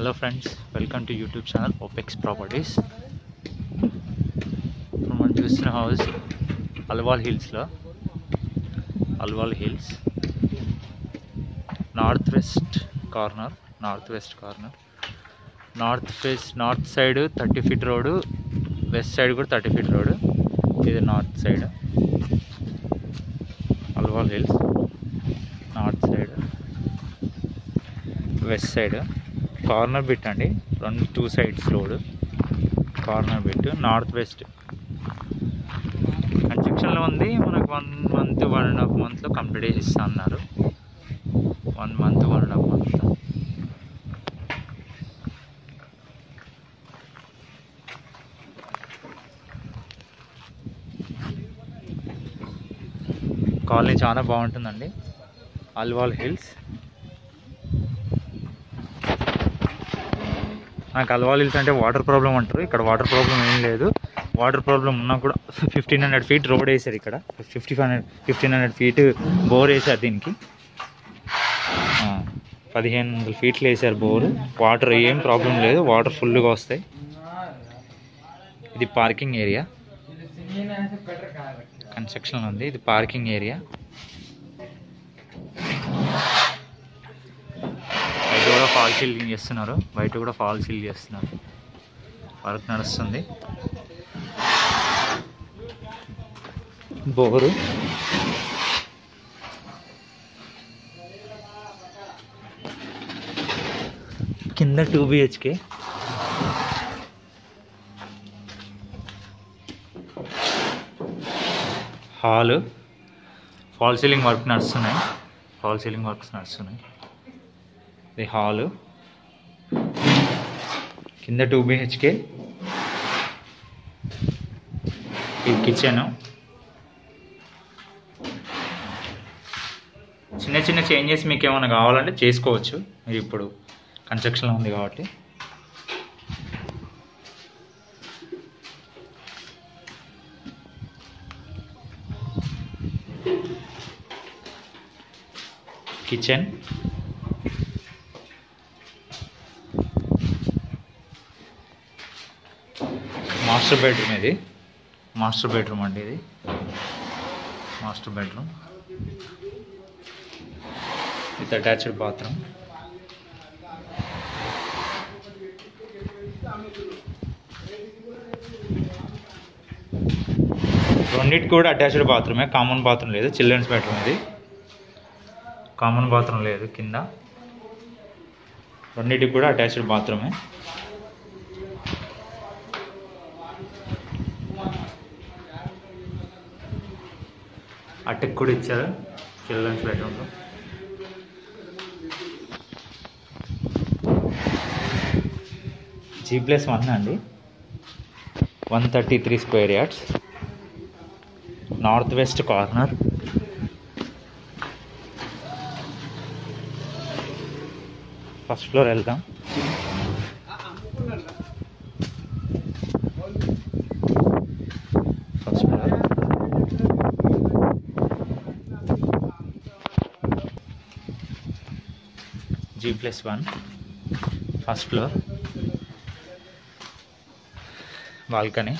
hello friends welcome to YouTube channel Opex properties ఇప్పుడు మనం చూస్తున్న హౌస్ అల్వాల్ హిల్స్లో Alwal hills north west corner north west corner north face north side thirty feet road west side కూడా thirty feet road ఇది north side Alwal hills north side west side corner bit అండి రెండు two sides road corner bit north west కన్స్ట్రక్షన్లో ఉంది మనకు one month one and half మంత్లో complete చేసి ఇస్తా అన్నారు one month one and half మంత్లో కాలనీ చాలా బాగుంటుందండి అల్వాల్ హిల్స్ నాకు అల్వాల్ హిల్స్ అంటే వాటర్ ప్రాబ్లం అంటారు ఇక్కడ వాటర్ ప్రాబ్లం ఏం లేదు వాటర్ ప్రాబ్లం ఉన్నా కూడా ఫిఫ్టీన్ హండ్రెడ్ ఫీట్ రోడ్ వేసారు ఇక్కడ fifty five hundred fifteen hundred feet bore వేసారు దీనికి ఆ, పదిహేను వందల ఫీట్లు వేసారు బోర్ వాటర్ ఏం ప్రాబ్లం లేదు వాటర్ ఫుల్గా వస్తాయి ఇది పార్కింగ్ ఏరియా కన్స్ట్రక్షన్ ఉంది ఇది పార్కింగ్ ఏరియా బయట కూడా ఫాల్ సీలింగ్ చేస్తున్నారు బయట కూడా ఫాల్ సీల్ చేస్తున్నారు వర్క్ నడుస్తుంది బోరు కింద two BHK hall fall ceiling work నడుస్తున్నాయి ఫాల్ సీలింగ్ వర్క్స్ నడుస్తున్నాయి ఇది హాలు కింద టూ బిహెచ్కే ఇది కిచెన్ చిన్న చిన్న చేంజెస్ మీకు ఏమైనా కావాలంటే చేసుకోవచ్చు మీరు ఇప్పుడు కన్స్ట్రక్షన్లో ఉంది కాబట్టి కిచెన్ మాస్టర్ బెడ్రూమ్ ఇది మాస్టర్ బెడ్రూమ్ అండి ఇది master bedroom with attached bathroom రెండింటి కూడా అటాచ్డ్ బాత్రూమే కామన్ బాత్రూమ్ లేదు చిల్డ్రన్స్ బెడ్రూమ్ ఇది కామన్ బాత్రూమ్ లేదు కింద రెండింటికి కూడా అటాచ్డ్ బాత్రూమే అటెక్ కూడా ఇచ్చారు చిల్డ్రన్స్ బెడ్రూమ్లో జీ ప్లస్ వన్ అండి one thirty three square yards north west corner first floor వెళ్దాం first floor G plus one first floor balcony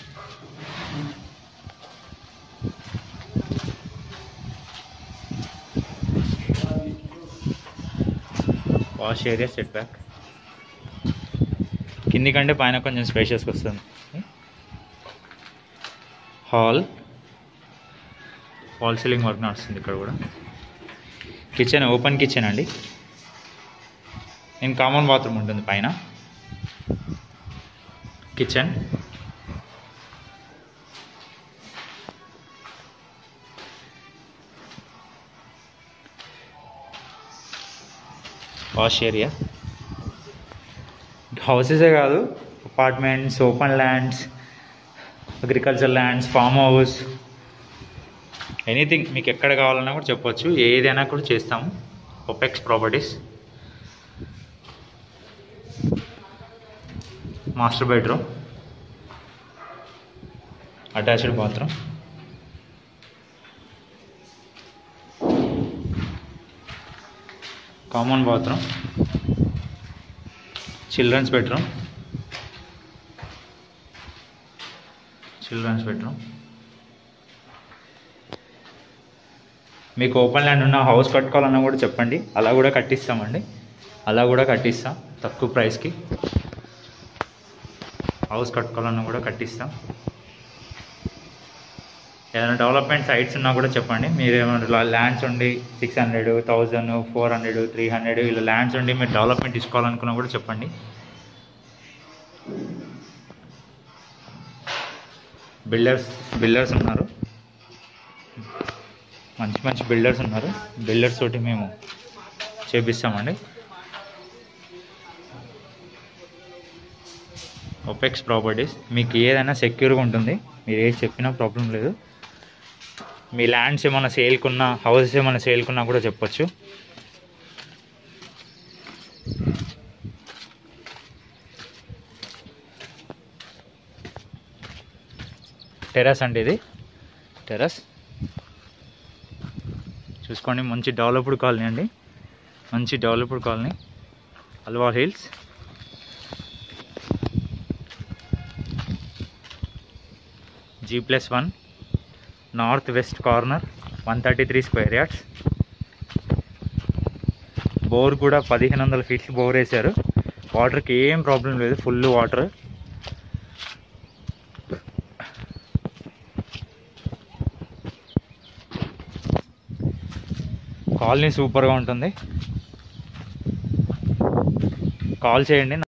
wash area set back కింది కంటే పైన కొంచెం స్పేషియస్గా వస్తుంది హాల్ హాల్ సీలింగ్ వర్క్ నడుస్తుంది ఇక్కడ కూడా కిచెన్ ఓపెన్ కిచెన్ అండి నేను కామన్ బాత్రూమ్ ఉంటుంది పైన కిచెన్ వాష్ ఏరియా హౌసెసే కాదు apartments open lands agriculture lands farm house anything మీకు ఎక్కడ కావాలన్నా కూడా చెప్పొచ్చు ఏదైనా కూడా చేస్తాము Opex properties master bedroom attached bathroom common bathroom children's bedroom children's bedroom మీకు ఓపెన్ ల్యాండ్ ఉన్న హౌస్ కట్టుకోవాలన్నా కూడా చెప్పండి అలా కూడా కట్టిస్తామండి అలా కూడా కట్టిస్తాం తక్కువ ప్రైస్కి హౌస్ కట్టుకోవాలన్నా కూడా కట్టిస్తాం ఏదైనా డెవలప్మెంట్ సైట్స్ ఉన్నా కూడా చెప్పండి మీరు ఏమైనా ల్యాండ్స్ ఉండి six hundred thousand four hundred three hundred ఇలా ల్యాండ్స్ ఉండి మీరు డెవలప్మెంట్ తీసుకోవాలనుకున్నా కూడా చెప్పండి బిల్డర్స్ బిల్డర్స్ ఉన్నారు మంచి మంచి బిల్డర్స్ ఉన్నారు బిల్డర్స్ తోటి మేము చేపిస్తామండి ఒపెక్స్ ప్రాపర్టీస్ మీకు ఏదైనా సెక్యూర్గా ఉంటుంది మీరు ఏది చెప్పినా ప్రాబ్లం లేదు మీ ల్యాండ్స్ ఏమైనా సేల్కున్నా హౌసెస్ ఏమైనా సేల్కున్నా కూడా చెప్పొచ్చు టెర్రస్ అండి ఇది టెర్రస్ చూసుకోండి మంచి డెవలప్డ్ కాలనీ అండి మంచి developed colony Alwal hills G plus one north west corner one thirty three square yards bore కూడా పదిహేను వందల ఫీట్స్ బోర్ వేశారు వాటర్కి ఏం ప్రాబ్లం లేదు ఫుల్ వాటర్ కాలనీ సూపర్గా ఉంటుంది కాల్ చేయండి